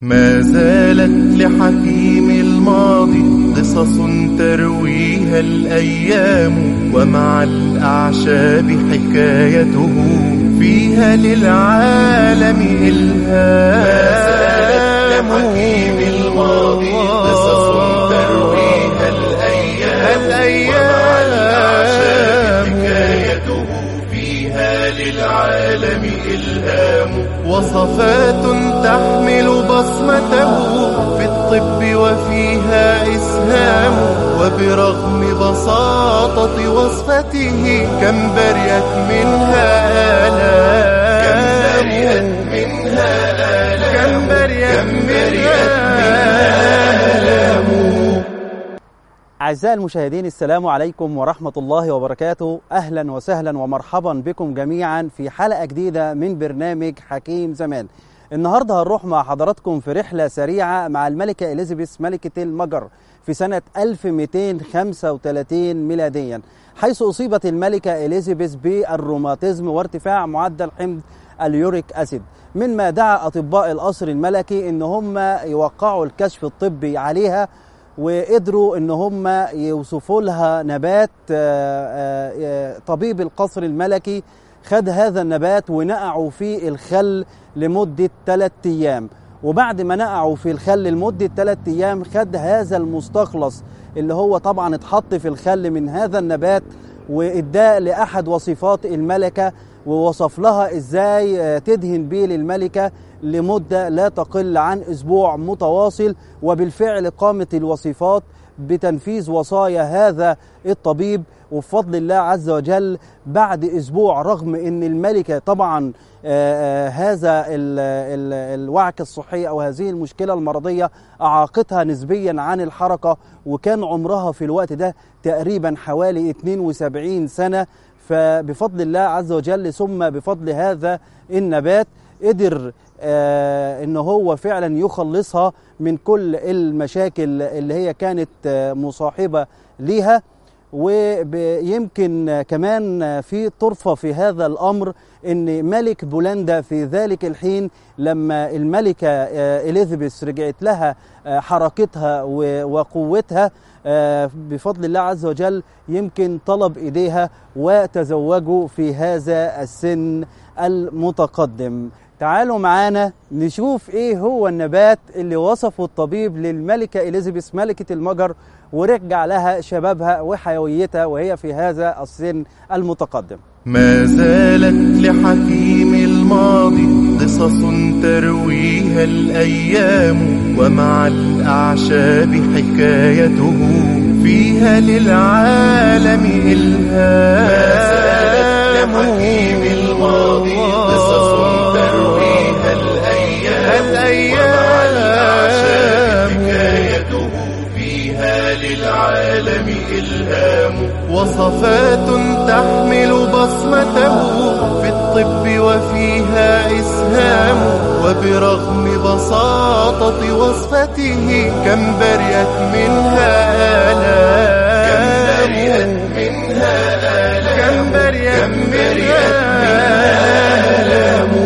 ما زالت لحكيم الماضي قصص ترويها الأيام ومع الأعشاب حكايته فيها للعالم إلهام ما زالت لحكيم الماضي قصص ترويها الأيام, الأيام ومع الأعشاب حكايته فيها للعالم إلهام وصفات تحمل بصمته في الطب وفيها إسهام وبرغم بساطة وصفته كم بريت منها آلام كم بريت منها آلام كم بريت منها آلام أعزائي المشاهدين السلام عليكم ورحمة الله وبركاته أهلا وسهلا ومرحبا بكم جميعا في حلقة جديدة من برنامج حكيم زمان النهاردة هنروح مع حضراتكم في رحلة سريعة مع الملكة إليزابيث ملكة المجر في سنة 1235 ميلاديا حيث أصيبت الملكة إليزابيث بالروماتيزم وارتفاع معدل حمض اليوريك أسيد مما دعا أطباء القصر الملكي إن هم يوقعوا الكشف الطبي عليها وقدروا ان هم يوصفوا لها نبات طبيب القصر الملكي خد هذا النبات ونقعوا فيه الخل لمدة ثلاثة أيام وبعد ما نقعوا في الخل لمدة ثلاثة أيام خد هذا المستخلص اللي هو طبعا اتحط في الخل من هذا النبات واداه لأحد وصفات الملكة ووصف لها ازاي تدهن بيه للملكة لمدة لا تقل عن أسبوع متواصل وبالفعل قامت الوصفات بتنفيذ وصايا هذا الطبيب وبفضل الله عز وجل بعد أسبوع رغم أن الملكة طبعا آآ آآ هذا ال ال الوعك الصحي أو هذه المشكلة المرضية أعاقتها نسبيا عن الحركة وكان عمرها في الوقت ده تقريبا حوالي 72 سنة فبفضل الله عز وجل ثم بفضل هذا النبات قدر آه ان هو فعلا يخلصها من كل المشاكل اللي هي كانت آه مصاحبه ليها ويمكن كمان في طرفه في هذا الامر ان ملك بولندا في ذلك الحين لما الملكه آه اليزابيث رجعت لها حركتها وقوتها بفضل الله عز وجل يمكن طلب ايديها وتزوجوا في هذا السن المتقدم تعالوا معانا نشوف ايه هو النبات اللي وصفه الطبيب للملكة إليزابيث ملكة المجر ورجع لها شبابها وحيويتها وهي في هذا السن المتقدم ما زالت لحكيم الماضي قصص ترويها الأيام ومع الأعشاب حكايته فيها للعالم إلهام ما زالت لحكيم الماضي قصص ترويها الأيام, الأيام ومع الأعشاب حكايته فيها للعالم إلهام وصفات تحمل بصمته في الطب وفيها إسهام وبرغم بساطة وصفته كم بريت منها آلام كم بريت منها آلام كم بريت منها آلام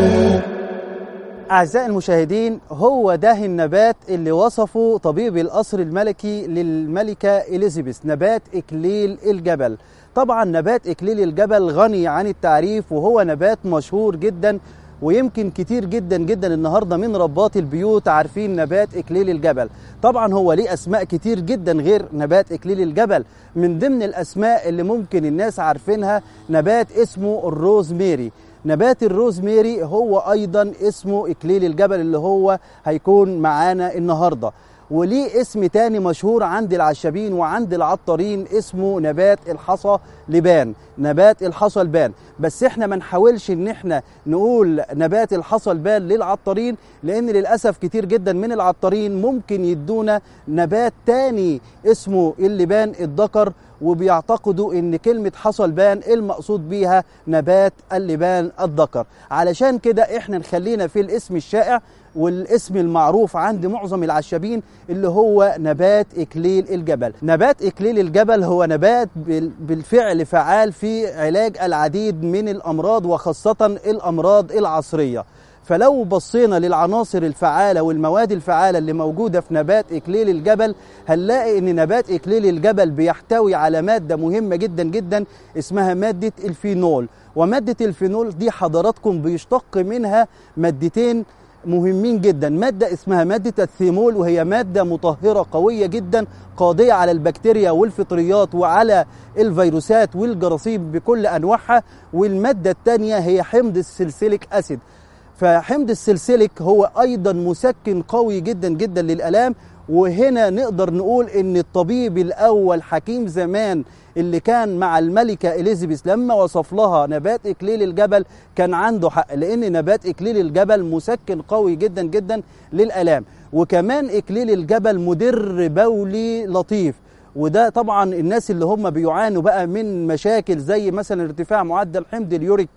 أعزائي المشاهدين هو ده النبات اللي وصفه طبيب القصر الملكي للملكة إليزابيث نبات إكليل الجبل طبعا نبات إكليل الجبل غني عن التعريف وهو نبات مشهور جدا ويمكن كتير جدا جدا النهارده من ربات البيوت عارفين نبات اكليل الجبل طبعا هو ليه اسماء كتير جدا غير نبات اكليل الجبل من ضمن الاسماء اللي ممكن الناس عارفينها نبات اسمه الروزميري نبات الروزميري هو ايضا اسمه اكليل الجبل اللي هو هيكون معانا النهارده وليه اسم تاني مشهور عند العشابين وعند العطارين اسمه نبات الحصى لبان نبات الحصى البان بس احنا ما نحاولش ان احنا نقول نبات الحصى البان للعطارين لان للاسف كتير جدا من العطارين ممكن يدونا نبات تاني اسمه اللبان الذكر وبيعتقدوا ان كلمه حصى البان المقصود بيها نبات اللبان الذكر علشان كده احنا نخلينا في الاسم الشائع والاسم المعروف عند معظم العشابين اللي هو نبات إكليل الجبل نبات إكليل الجبل هو نبات بالفعل فعال في علاج العديد من الأمراض وخاصة الأمراض العصرية فلو بصينا للعناصر الفعالة والمواد الفعالة اللي موجودة في نبات إكليل الجبل هنلاقي إن نبات إكليل الجبل بيحتوي على مادة مهمة جدا جدا اسمها مادة الفينول ومادة الفينول دي حضراتكم بيشتق منها مادتين مهمين جدا مادة اسمها مادة الثيمول وهي مادة مطهرة قوية جدا قاضية على البكتيريا والفطريات وعلى الفيروسات والجراثيم بكل أنواعها والمادة الثانية هي حمض السلسليك أسيد فحمض السلسليك هو أيضا مسكن قوي جدا جدا للآلام وهنا نقدر نقول ان الطبيب الاول حكيم زمان اللي كان مع الملكه اليزابيث لما وصف لها نبات اكليل الجبل كان عنده حق لان نبات اكليل الجبل مسكن قوي جدا جدا للالام وكمان اكليل الجبل مدر بولي لطيف وده طبعا الناس اللي هم بيعانوا بقى من مشاكل زي مثلا ارتفاع معدل حمض اليوريك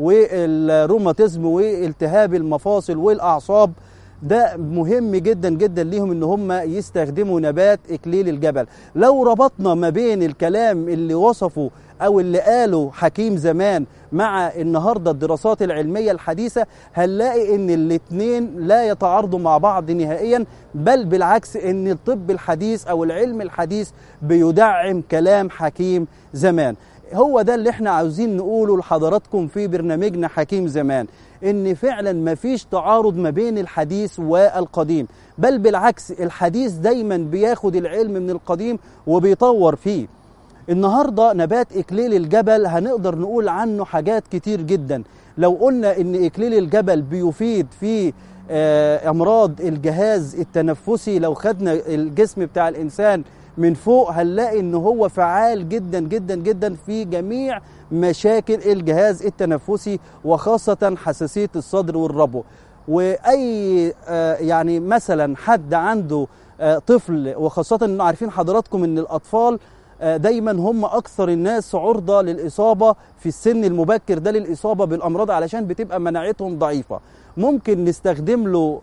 والروماتيزم والتهاب المفاصل والاعصاب ده مهم جدا جدا ليهم ان هم يستخدموا نبات اكليل الجبل لو ربطنا ما بين الكلام اللي وصفه او اللي قاله حكيم زمان مع النهارده الدراسات العلميه الحديثه هنلاقي ان الاثنين لا يتعارضوا مع بعض نهائيا بل بالعكس ان الطب الحديث او العلم الحديث بيدعم كلام حكيم زمان هو ده اللي احنا عاوزين نقوله لحضراتكم في برنامجنا حكيم زمان ان فعلا ما فيش تعارض ما بين الحديث والقديم بل بالعكس الحديث دايما بياخد العلم من القديم وبيطور فيه النهارده نبات اكليل الجبل هنقدر نقول عنه حاجات كتير جدا لو قلنا ان اكليل الجبل بيفيد في امراض الجهاز التنفسي لو خدنا الجسم بتاع الانسان من فوق هنلاقي ان هو فعال جدا جدا جدا في جميع مشاكل الجهاز التنفسي وخاصة حساسية الصدر والربو وأي يعني مثلا حد عنده طفل وخاصة انه عارفين حضراتكم ان الأطفال دايما هم أكثر الناس عرضة للإصابة في السن المبكر ده للإصابة بالأمراض علشان بتبقى مناعتهم ضعيفة ممكن نستخدم له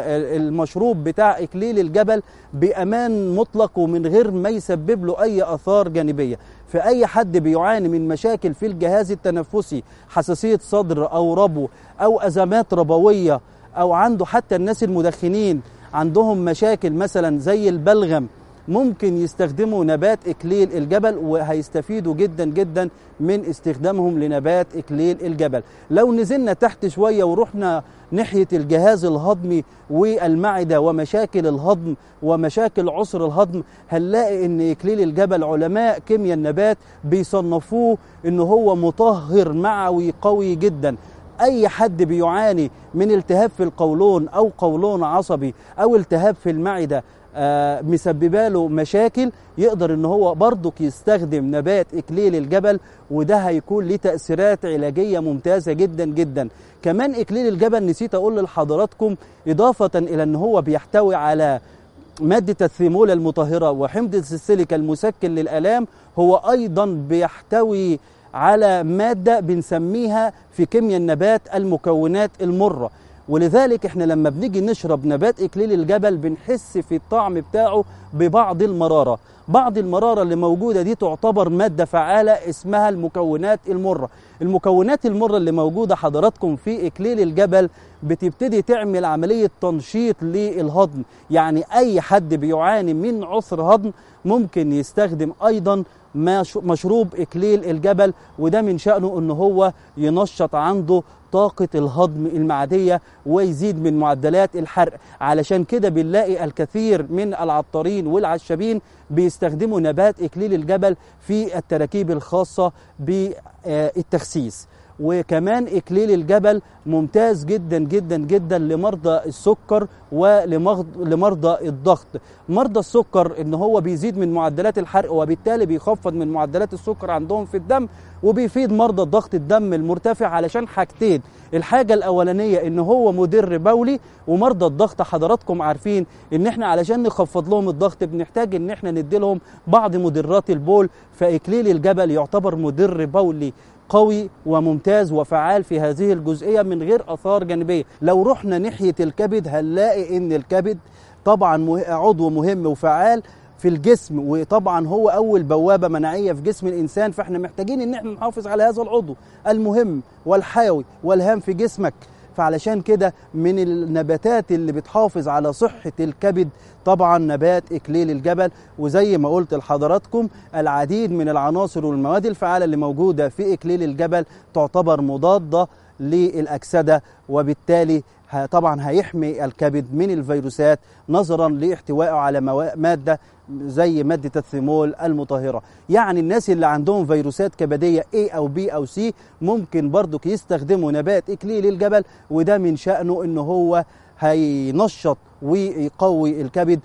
المشروب بتاع إكليل الجبل بأمان مطلق ومن غير ما يسبب له أي آثار جانبية فأي حد بيعاني من مشاكل في الجهاز التنفسي حساسية صدر أو ربو أو أزمات ربوية أو عنده حتى الناس المدخنين عندهم مشاكل مثلا زي البلغم ممكن يستخدموا نبات إكليل الجبل وهيستفيدوا جدا جدا من استخدامهم لنبات إكليل الجبل لو نزلنا تحت شوية ورحنا ناحية الجهاز الهضمي والمعدة ومشاكل الهضم ومشاكل عسر الهضم هنلاقي ان إكليل الجبل علماء كيمياء النبات بيصنفوه ان هو مطهر معوي قوي جدا اي حد بيعاني من التهاب في القولون او قولون عصبي او التهاب في المعده آه مسببه له مشاكل يقدر ان هو برضك يستخدم نبات اكليل الجبل وده هيكون ليه تاثيرات علاجيه ممتازه جدا جدا كمان اكليل الجبل نسيت اقول لحضراتكم اضافه الى ان هو بيحتوي على مادة الثيمول المطهرة وحمض السيليكا المسكن للآلام هو أيضا بيحتوي على مادة بنسميها في كيمياء النبات المكونات المرة ولذلك احنا لما بنيجي نشرب نبات اكليل الجبل بنحس في الطعم بتاعه ببعض المراره بعض المراره اللي موجوده دي تعتبر ماده فعاله اسمها المكونات المره المكونات المره اللي موجوده حضراتكم في اكليل الجبل بتبتدي تعمل عمليه تنشيط للهضم يعني اي حد بيعاني من عسر هضم ممكن يستخدم ايضا مشروب اكليل الجبل وده من شانه ان هو ينشط عنده طاقة الهضم المعدية ويزيد من معدلات الحرق علشان كده بنلاقي الكثير من العطارين والعشابين بيستخدموا نبات إكليل الجبل في التراكيب الخاصة بالتخسيس وكمان إكليل الجبل ممتاز جدا جدا جدا لمرضى السكر ولمرضى الضغط مرضى السكر ان هو بيزيد من معدلات الحرق وبالتالي بيخفض من معدلات السكر عندهم في الدم وبيفيد مرضى الضغط الدم المرتفع علشان حاجتين الحاجة الأولانية إن هو مدر بولي ومرضى الضغط حضراتكم عارفين إن إحنا علشان نخفض لهم الضغط بنحتاج إن إحنا ندي لهم بعض مدرات البول فإكليل الجبل يعتبر مدر بولي قوي وممتاز وفعال في هذه الجزئية من غير أثار جانبية لو رحنا ناحية الكبد هنلاقي إن الكبد طبعا عضو مهم وفعال في الجسم وطبعا هو اول بوابه مناعيه في جسم الانسان فاحنا محتاجين ان احنا نحافظ على هذا العضو المهم والحيوي والهام في جسمك فعلشان كده من النباتات اللي بتحافظ على صحة الكبد طبعا نبات إكليل الجبل وزي ما قلت لحضراتكم العديد من العناصر والمواد الفعالة اللي موجودة في إكليل الجبل تعتبر مضادة للأكسدة وبالتالي ه- طبعا هيحمي الكبد من الفيروسات نظرا لاحتوائه على موا- مادة زي مادة الثيمول المطهرة يعني الناس اللي عندهم فيروسات كبدية A أو B أو C ممكن برضك يستخدموا نبات إكليل الجبل وده من شأنه إن هو هينشط ويقوي الكبد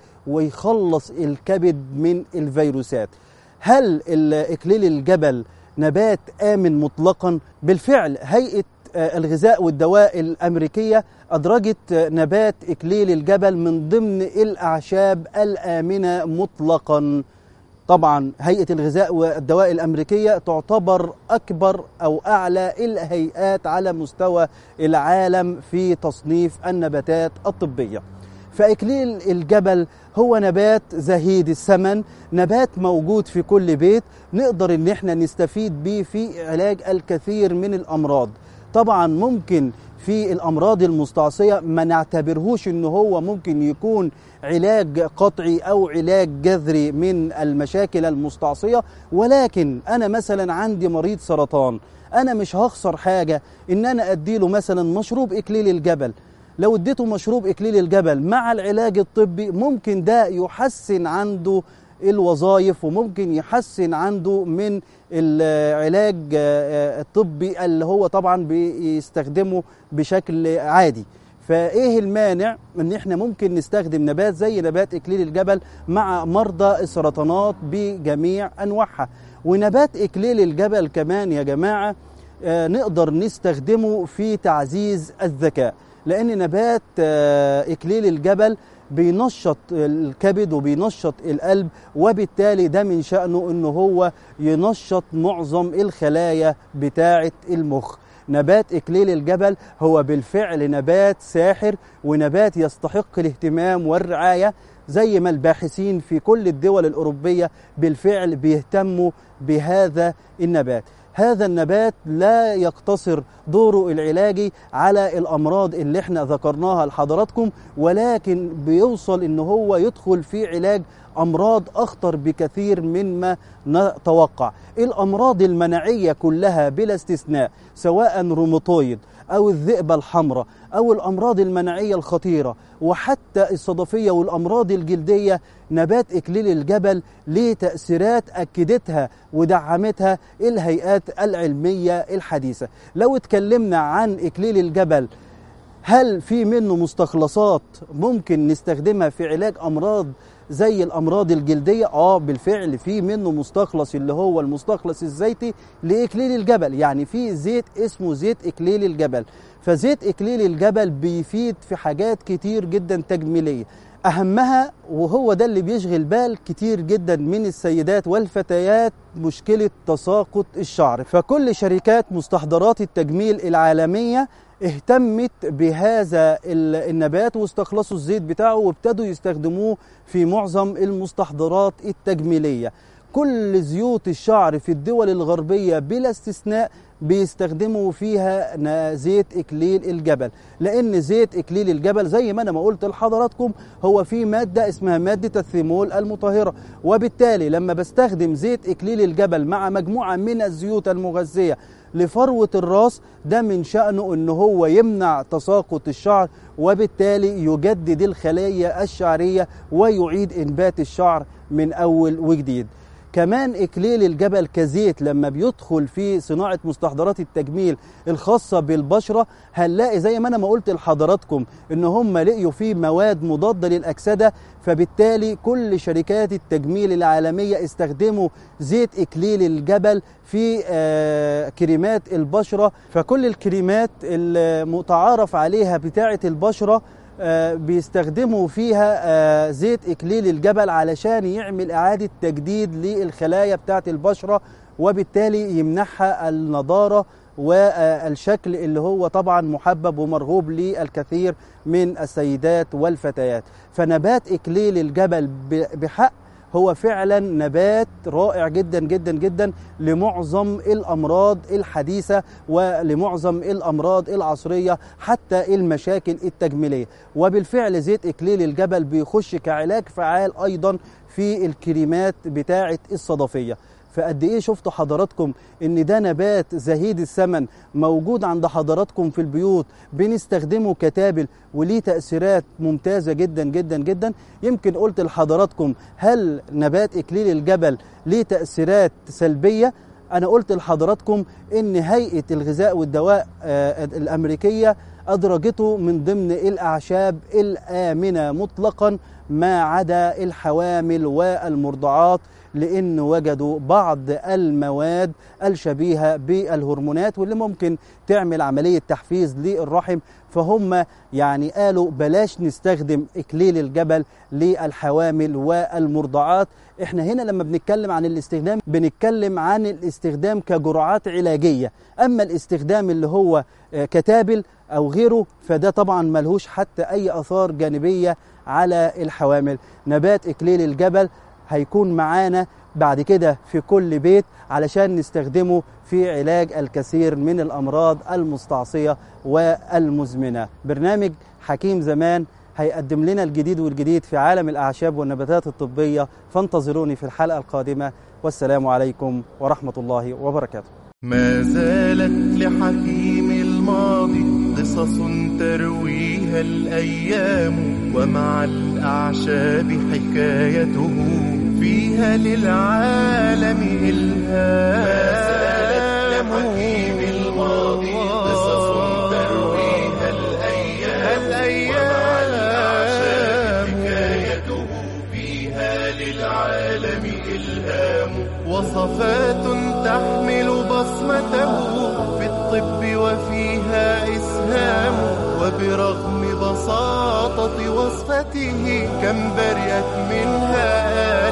ويخلص الكبد من الفيروسات هل ال- إكليل الجبل نبات آمن مطلقا بالفعل هيئة آه، الغذاء والدواء الأمريكية أدرجت آه، نبات إكليل الجبل من ضمن الأعشاب الآمنة مطلقا طبعا هيئة الغذاء والدواء الأمريكية تعتبر أكبر أو أعلى الهيئات على مستوى العالم في تصنيف النباتات الطبية فإكليل الجبل هو نبات زهيد الثمن نبات موجود في كل بيت نقدر ان احنا نستفيد بيه في علاج الكثير من الامراض طبعا ممكن في الامراض المستعصيه ما نعتبرهوش ان هو ممكن يكون علاج قطعي او علاج جذري من المشاكل المستعصيه ولكن انا مثلا عندي مريض سرطان انا مش هخسر حاجه ان انا اديله مثلا مشروب اكليل الجبل لو اديته مشروب اكليل الجبل مع العلاج الطبي ممكن ده يحسن عنده الوظائف وممكن يحسن عنده من العلاج آه، الطبي اللي هو طبعا بيستخدمه بشكل عادي فايه المانع ان احنا ممكن نستخدم نبات زي نبات اكليل الجبل مع مرضى السرطانات بجميع انواعها ونبات اكليل الجبل كمان يا جماعه آه، نقدر نستخدمه في تعزيز الذكاء لان نبات آه، اكليل الجبل بينشط الكبد وبينشط القلب وبالتالي ده من شأنه انه هو ينشط معظم الخلايا بتاعة المخ نبات إكليل الجبل هو بالفعل نبات ساحر ونبات يستحق الاهتمام والرعاية زي ما الباحثين في كل الدول الأوروبية بالفعل بيهتموا بهذا النبات هذا النبات لا يقتصر دوره العلاجي على الامراض اللي احنا ذكرناها لحضراتكم ولكن بيوصل ان هو يدخل في علاج امراض اخطر بكثير مما نتوقع الامراض المناعيه كلها بلا استثناء سواء روماتويد او الذئبه الحمراء او الامراض المناعيه الخطيره وحتى الصدفيه والامراض الجلديه نبات اكليل الجبل ليه تاثيرات اكدتها ودعمتها الهيئات العلميه الحديثه لو اتكلمنا عن اكليل الجبل هل في منه مستخلصات ممكن نستخدمها في علاج امراض زي الامراض الجلديه اه بالفعل في منه مستخلص اللي هو المستخلص الزيتي لاكليل الجبل يعني في زيت اسمه زيت اكليل الجبل فزيت اكليل الجبل بيفيد في حاجات كتير جدا تجميليه اهمها وهو ده اللي بيشغل بال كتير جدا من السيدات والفتيات مشكله تساقط الشعر فكل شركات مستحضرات التجميل العالميه اهتمت بهذا النبات واستخلصوا الزيت بتاعه وابتدوا يستخدموه في معظم المستحضرات التجميليه كل زيوت الشعر في الدول الغربيه بلا استثناء بيستخدموا فيها زيت اكليل الجبل لان زيت اكليل الجبل زي ما انا ما قلت لحضراتكم هو فيه ماده اسمها ماده الثيمول المطهره وبالتالي لما بستخدم زيت اكليل الجبل مع مجموعه من الزيوت المغذيه لفروه الراس ده من شانه ان هو يمنع تساقط الشعر وبالتالي يجدد الخلايا الشعريه ويعيد انبات الشعر من اول وجديد كمان اكليل الجبل كزيت لما بيدخل في صناعه مستحضرات التجميل الخاصه بالبشره هنلاقي زي ما انا ما قلت لحضراتكم ان هم لقيوا فيه مواد مضاده للاكسده فبالتالي كل شركات التجميل العالميه استخدموا زيت اكليل الجبل في آه كريمات البشره فكل الكريمات المتعارف عليها بتاعه البشره آه بيستخدموا فيها آه زيت اكليل الجبل علشان يعمل اعاده تجديد للخلايا بتاعه البشره وبالتالي يمنحها النضاره والشكل اللي هو طبعا محبب ومرغوب للكثير من السيدات والفتيات فنبات اكليل الجبل بحق هو فعلا نبات رائع جدا جدا جدا لمعظم الامراض الحديثه ولمعظم الامراض العصريه حتى المشاكل التجميليه وبالفعل زيت اكليل الجبل بيخش كعلاج فعال ايضا في الكريمات بتاعه الصدفيه فقد ايه شفتوا حضراتكم ان ده نبات زهيد الثمن موجود عند حضراتكم في البيوت بنستخدمه كتابل وليه تاثيرات ممتازه جدا جدا جدا يمكن قلت لحضراتكم هل نبات اكليل الجبل ليه تاثيرات سلبيه انا قلت لحضراتكم ان هيئه الغذاء والدواء آه، الامريكيه ادرجته من ضمن الاعشاب الامنه مطلقا ما عدا الحوامل والمرضعات لان وجدوا بعض المواد الشبيهه بالهرمونات واللي ممكن تعمل عمليه تحفيز للرحم فهم يعني قالوا بلاش نستخدم اكليل الجبل للحوامل والمرضعات احنا هنا لما بنتكلم عن الاستخدام بنتكلم عن الاستخدام كجرعات علاجيه اما الاستخدام اللي هو آه، كتابل او غيره فده طبعا ملهوش حتى اي اثار جانبيه على الحوامل نبات اكليل الجبل هيكون معانا بعد كده في كل بيت علشان نستخدمه في علاج الكثير من الامراض المستعصيه والمزمنه برنامج حكيم زمان هيقدم لنا الجديد والجديد في عالم الاعشاب والنباتات الطبيه فانتظروني في الحلقه القادمه والسلام عليكم ورحمه الله وبركاته ما زالت لحكيم الماضي قصص ترويها الأيام ومع الأعشاب حكايته فيها للعالم إلهام لحكيم الماضي قصص ترويها الأيام ومع الأعشاب حكايته فيها للعالم إلهام وصفات تحمل بصمته في الطب وفيها إسهام وبرغم بساطة وصفته كم برئت منها